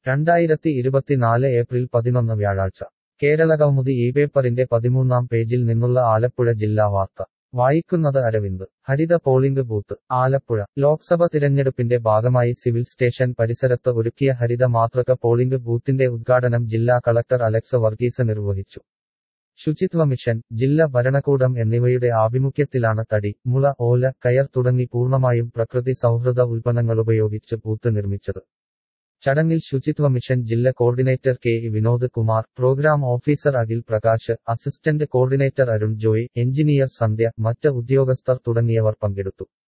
രണ്ടായിരത്തി ഇരുപത്തിനാല് ഏപ്രിൽ പതിനൊന്ന് വ്യാഴാഴ്ച കേരളകൗമുദി ഈ പേപ്പറിന്റെ പതിമൂന്നാം പേജിൽ നിന്നുള്ള ആലപ്പുഴ ജില്ലാ വാർത്ത വായിക്കുന്നത് അരവിന്ദ് ഹരിത പോളിംഗ് ബൂത്ത് ആലപ്പുഴ ലോക്സഭ തിരഞ്ഞെടുപ്പിന്റെ ഭാഗമായി സിവിൽ സ്റ്റേഷൻ പരിസരത്ത് ഒരുക്കിയ ഹരിത മാതൃക പോളിംഗ് ബൂത്തിന്റെ ഉദ്ഘാടനം ജില്ലാ കളക്ടർ അലക്സ് വർഗീസ് നിർവഹിച്ചു ശുചിത്വ മിഷൻ ജില്ലാ ഭരണകൂടം എന്നിവയുടെ ആഭിമുഖ്യത്തിലാണ് തടി മുള ഓല കയർ തുടങ്ങി പൂർണ്ണമായും പ്രകൃതി സൗഹൃദ ഉൽപ്പന്നങ്ങളുപയോഗിച്ച് ബൂത്ത് നിർമ്മിച്ചത് ചടങ്ങിൽ ശുചിത്വ മിഷൻ ജില്ലാ coordinator K E Vinod Kumar program officer Akhil Prakash assistant coordinator Arun Joy engineer Sandhya മറ്റ് ഉദ്യോഗസ്ഥർ തുടങ്ങിയവർ പങ്കെടുത്തു